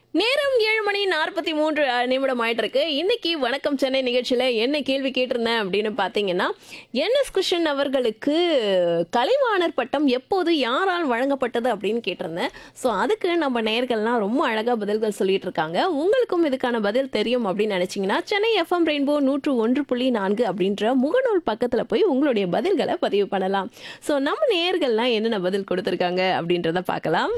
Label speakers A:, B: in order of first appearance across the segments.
A: நேரம் ஏழு மணி நாற்பத்தி மூன்று நிமிடம் ஆயிட்டு இருக்கு இன்னைக்கு வணக்கம் சென்னை நிகழ்ச்சியில என்ன கேள்வி கேட்டிருந்தேன் அப்படின்னு பாத்தீங்கன்னா என்எஸ் கிருஷ்ணன் அவர்களுக்கு கலைவாணர் பட்டம் எப்போது யாரால் வழங்கப்பட்டது அப்படின்னு கேட்டிருந்தேன் ஸோ அதுக்கு நம்ம நேயர்கள்லாம் ரொம்ப அழகா பதில்கள் சொல்லிட்டு இருக்காங்க உங்களுக்கும் இதுக்கான பதில் தெரியும் அப்படின்னு நினைச்சீங்கன்னா சென்னை எஃப்எம் ரெயின்போ நூற்று ஒன்று புள்ளி நான்கு அப்படின்ற முகநூல் பக்கத்துல போய் உங்களுடைய பதில்களை பதிவு பண்ணலாம் ஸோ நம்ம நேயர்கள்லாம் என்னென்ன பதில் கொடுத்துருக்காங்க அப்படின்றத பார்க்கலாம்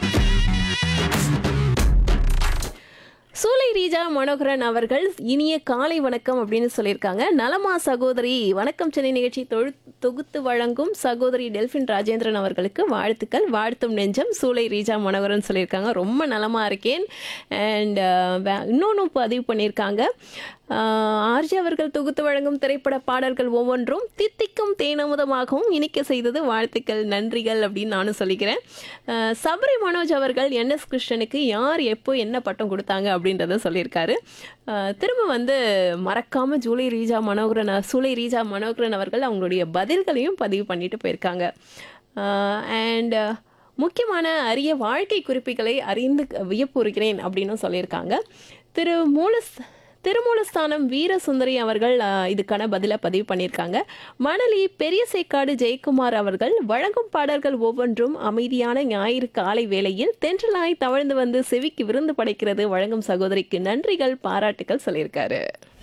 A: சூலை ரீஜா மனோகரன் அவர்கள் இனிய காலை வணக்கம் அப்படின்னு சொல்லியிருக்காங்க நலமா சகோதரி வணக்கம் சென்னை நிகழ்ச்சி தொழு தொகுத்து வழங்கும் சகோதரி டெல்பின் ராஜேந்திரன் அவர்களுக்கு வாழ்த்துக்கள் வாழ்த்தும் நெஞ்சம் சூலை ரீஜா மனோகரன் சொல்லியிருக்காங்க ரொம்ப நலமா இருக்கேன் அண்ட் இன்னொன்று பதிவு பண்ணியிருக்காங்க ஆர்ஜி அவர்கள் தொகுத்து வழங்கும் திரைப்பட பாடல்கள் ஒவ்வொன்றும் தித்திக்கும் தேனமுதமாகவும் இனிக்க செய்தது வாழ்த்துக்கள் நன்றிகள் அப்படின்னு நானும் சொல்லிக்கிறேன் அஹ், சபரி மனோஜ் அவர்கள் என்எஸ் கிருஷ்ணனுக்கு யார் எப்போ என்ன பட்டம் கொடுத்தாங்க அப்படின்றத சொல்லியிருக்காரு அஹ், திரும்ப வந்து மறக்காம ஜூலை ரீஜா மனோகரன் சூலை ரீஜா மனோகரன் அவர்கள் அவங்களுடைய பதில்களையும் பதிவு பண்ணிட்டு போயிருக்காங்க அண்ட் முக்கியமான அரிய வாழ்க்கை குறிப்புகளை அறிந்து வியப்புறுகிறேன் அப்படின்னு சொல்லியிருக்காங்க திரு மூலஸ் திருமூலஸ்தானம் வீரசுந்தரி அவர்கள் அஹ், இதுக்கான பதிலை பதிவு பண்ணியிருக்காங்க மணலி பெரிய சேக்காடு ஜெயக்குமார் அவர்கள் வழங்கும் பாடல்கள் ஒவ்வொன்றும் அமைதியான ஞாயிறு காலை வேளையில் தென்றலாய் தவழ்ந்து வந்து செவிக்கு விருந்து படைக்கிறது வழங்கும் சகோதரிக்கு நன்றிகள் பாராட்டுகள் சொல்லியிருக்காரு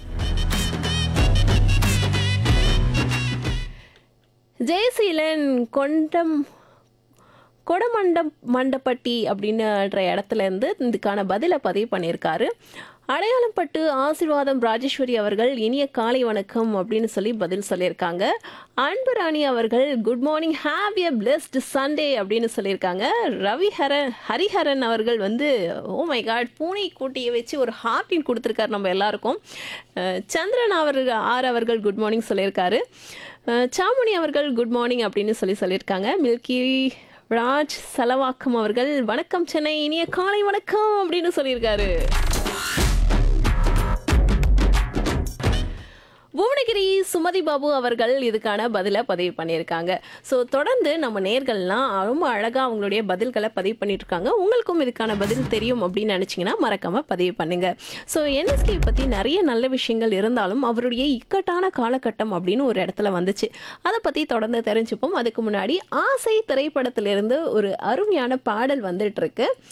A: ஜெயசீலன் கொண்டம் கொடமண்டம் மண்டப்பட்டி அப்படின்ற இடத்துல இருந்து இதுக்கான பதிலை பதிவு பண்ணியிருக்காரு அடையாளம் பட்டு ஆசீர்வாதம் ராஜேஸ்வரி அவர்கள் இனிய காலை வணக்கம் அப்படின்னு சொல்லி பதில் சொல்லியிருக்காங்க அன்பு ராணி அவர்கள் good morning have a blessed Sunday அப்படின்னு சொல்லியிருக்காங்க ரவிஹரன் ஹரிஹரன் அவர்கள் வந்து ஓ மை காட் பூனை கூட்டியை வச்சு ஒரு ஹார்ட்டின் கொடுத்துருக்காரு நம்ம எல்லாருக்கும் அஹ், சந்திரன் அவர்கள் ஆர் அவர்கள் குட் மார்னிங் சொல்லியிருக்காரு அஹ், சாமுனி அவர்கள் குட் மார்னிங் அப்படின்னு சொல்லி சொல்லியிருக்காங்க மில்கி ராஜ் சலவாக்கம் அவர்கள் வணக்கம் சென்னை இனிய காலை வணக்கம் அப்படின்னு சொல்லியிருக்காரு புவனகிரி சுமதி பாபு அவர்கள் இதுக்கான பதிலை பதிவு பண்ணியிருக்காங்க ஸோ தொடர்ந்து நம்ம நேர்கள்லாம் ரொம்ப அழகாக அவங்களுடைய பதில்களை பதிவு பண்ணிட்டு இருக்காங்க உங்களுக்கும் இதுக்கான பதில் தெரியும் அப்படின்னு நினச்சிங்கன்னா மறக்காமல் பதிவு பண்ணுங்க ஸோ என்எஸ்கே பற்றி நிறைய நல்ல விஷயங்கள் இருந்தாலும் அவருடைய இக்கட்டான காலகட்டம் அப்படின்னு ஒரு இடத்துல வந்துச்சு அதை பற்றி தொடர்ந்து தெரிஞ்சுப்போம் அதுக்கு முன்னாடி ஆசை திரைப்படத்திலிருந்து ஒரு அருமையான பாடல் வந்துட்டு இருக்கு